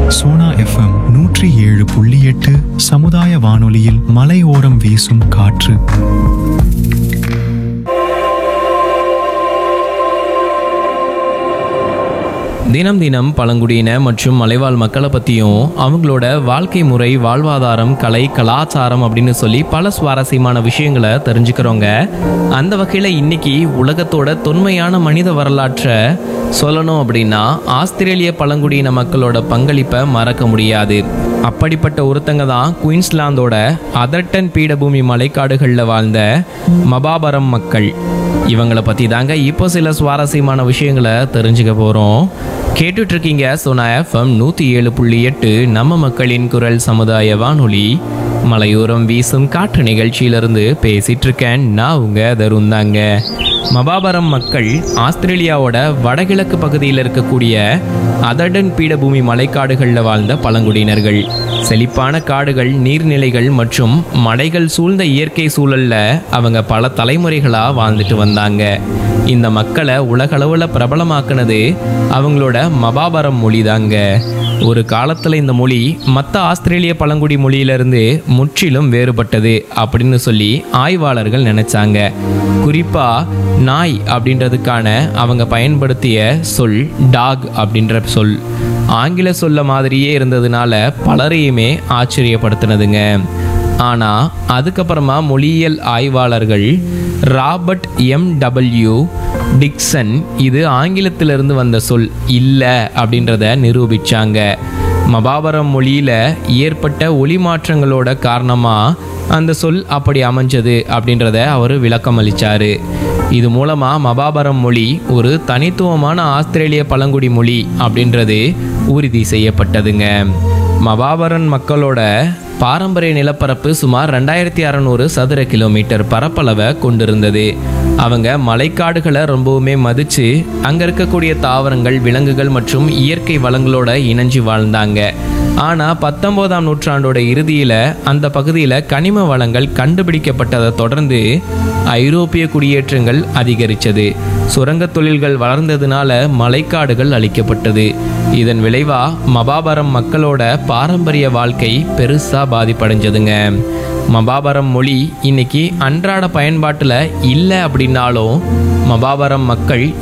Sona FM நூற்றி ஏழு புள்ளி எட்டு சமுதாய வானொலியில் மலையோரம் வீசும் காற்று தினம் தினம் பழங்குடியின மற்றும் மலைவாழ் மக்களை பற்றியும் அவங்களோட வாழ்க்கை முறை வாழ்வாதாரம் கலை கலாச்சாரம் அப்படின்னு சொல்லி பல சுவாரஸ்யமான விஷயங்களை தெரிஞ்சுக்கிறோங்க அந்த வகையில் இன்னைக்கு உலகத்தோட தொன்மையான மனித வரலாற்றை சொல்லணும் அப்படின்னா ஆஸ்திரேலிய பழங்குடியின மக்களோட பங்களிப்பை மறக்க முடியாது அப்படிப்பட்ட ஒருத்தங்க தான் குயின்ஸ்லாந்தோட அதர்டன் பீடபூமி மலைக்காடுகளில் வாழ்ந்த மபாபரம் மக்கள் இவங்கள பற்றி தாங்க இப்போ சில சுவாரஸ்யமான விஷயங்களை தெரிஞ்சுக்க போகிறோம் கேட்டுட்டு இருக்கீங்க சோனா எஃப்எம் நூற்றி ஏழு புள்ளி எட்டு நம்ம மக்களின் குரல் சமுதாய வானொலி மலையோரம் வீசும் காற்று நிகழ்ச்சியிலிருந்து பேசிட்டு இருக்கேன் நான் உங்க தருண் தாங்க மபாபரம் மக்கள் ஆஸ்திரேலியாவோட வடகிழக்கு பகுதியில் இருக்கக்கூடிய அதர்டன் பீடபூமி மலைக்காடுகளில் வாழ்ந்த பழங்குடியினர்கள் செழிப்பான காடுகள் நீர்நிலைகள் மற்றும் மலைகள் சூழ்ந்த இயற்கை சூழல்ல அவங்க பல தலைமுறைகளா வாழ்ந்துட்டு வந்தாங்க இந்த மக்களை உலகளவில் பிரபலமாக்குனது அவங்களோட மபாபரம் மொழி தாங்க ஒரு காலத்தில் இந்த மொழி மற்ற ஆஸ்திரேலிய பழங்குடி மொழியிலிருந்து முற்றிலும் வேறுபட்டது அப்படின்னு சொல்லி ஆய்வாளர்கள் நினைச்சாங்க குறிப்பா நாய் அப்படின்றதுக்கான அவங்க பயன்படுத்திய சொல் டாக் அப்படின்ற சொல் ஆங்கில சொல்ல மாதிரியே இருந்ததுனால பலரையுமே ஆச்சரியப்படுத்தினதுங்க ஆனா அதுக்கப்புறமா மொழியியல் ஆய்வாளர்கள் ராபர்ட் எம் டபிள்யூ டிக்சன் இது ஆங்கிலத்திலிருந்து வந்த சொல் இல்லை அப்படின்றத நிரூபிச்சாங்க மபாபரம் மொழியில ஏற்பட்ட ஒலி மாற்றங்களோட காரணமா அந்த சொல் அப்படி அமைஞ்சது அப்படின்றத அவர் விளக்கம் அளிச்சாரு இது மூலமா மபாபரம் மொழி ஒரு தனித்துவமான ஆஸ்திரேலிய பழங்குடி மொழி அப்படின்றது உறுதி செய்யப்பட்டதுங்க மபாபரன் மக்களோட பாரம்பரிய நிலப்பரப்பு சுமார் ரெண்டாயிரத்தி அறநூறு சதுர கிலோமீட்டர் பரப்பளவை கொண்டிருந்தது அவங்க மலைக்காடுகளை ரொம்பவுமே மதிச்சு அங்க இருக்கக்கூடிய தாவரங்கள் விலங்குகள் மற்றும் இயற்கை வளங்களோட இணைஞ்சு வாழ்ந்தாங்க ஆனா பத்தொன்பதாம் நூற்றாண்டோட இறுதியில அந்த பகுதியில கனிம வளங்கள் கண்டுபிடிக்கப்பட்டதை தொடர்ந்து ஐரோப்பிய குடியேற்றங்கள் அதிகரிச்சது சுரங்கத் தொழில்கள் வளர்ந்ததுனால மலைக்காடுகள் அழிக்கப்பட்டது இதன் விளைவா மபாபரம் மக்களோட பாரம்பரிய வாழ்க்கை பெருசா பாதிப்படைஞ்சதுங்க மபாபரம் மொழி இன்னைக்கு அன்றாட பயன்பாட்டில் இல்லை அப்படின்னாலும் மபாபரம் மக்கள்